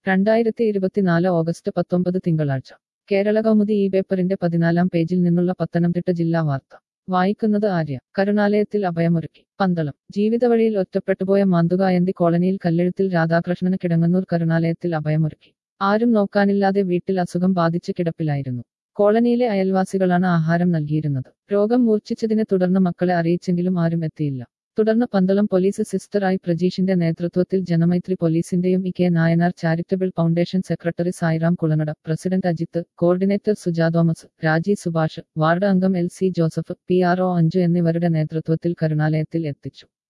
രണ്ടായിരത്തി ഇരുപത്തിനാല് ഓഗസ്റ്റ് പത്തൊമ്പത് തിങ്കളാഴ്ച കേരള കൗമുദി ഈ പേപ്പറിന്റെ പതിനാലാം പേജിൽ നിന്നുള്ള പത്തനംതിട്ട ജില്ലാ വാർത്ത വായിക്കുന്നത് ആര്യ കരുണാലയത്തിൽ അഭയമൊരുക്കി പന്തളം ജീവിതവഴിയിൽ ഒറ്റപ്പെട്ടുപോയ മാന്തുകായന്തി കോളനിയിൽ കല്ലെഴുത്തിൽ രാധാകൃഷ്ണന് കിടങ്ങന്നൂർ കരുണാലയത്തിൽ അഭയമൊരുക്കി ആരും നോക്കാനില്ലാതെ വീട്ടിൽ അസുഖം ബാധിച്ച് കിടപ്പിലായിരുന്നു കോളനിയിലെ അയൽവാസികളാണ് ആഹാരം നൽകിയിരുന്നത് രോഗം മൂർച്ഛിച്ചതിനെ തുടർന്ന് മക്കളെ അറിയിച്ചെങ്കിലും ആരും എത്തിയില്ല തുടർന്ന് പന്തളം പോലീസ് സിസ്റ്ററായി പ്രജീഷിന്റെ നേതൃത്വത്തിൽ ജനമൈത്രി പോലീസിന്റെയും E K Nayanar charitable foundation secretary Sairam Kulanada president Ajith coordinator Suja Thomas Raji Subhash ward അംഗം L C Joseph P R O Anju എന്നിവരുടെ നേതൃത്വത്തിൽ കരുണാലയത്തിൽ എത്തിച്ചു